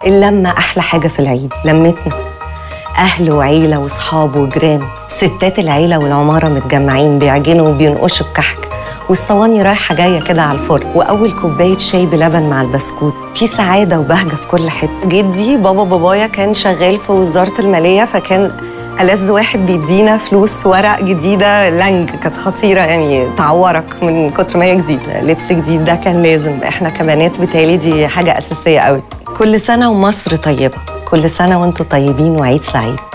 اللمة أحلى حاجة في العيد لمتنا أهل وعيلة وصحاب وجيران ستات العيلة والعمارة متجمعين بيعجنوا وبينقشوا بكحك والصواني رايحة جاية كده على الفرن وأول كوباية شاي بلبن مع البسكوت في سعادة وبهجة في كل حتة جدي بابا بابايا كان شغال في وزارة المالية فكان ألذ واحد بيدينا فلوس ورق جديدة لانج كانت خطيرة يعني تعورك من كتر ما هي جديدة لبس جديد ده كان لازم احنا كبنات بتالي دي حاجة أساسية قوي كل سنة ومصر طيبة كل سنة وانتم طيبين وعيد سعيد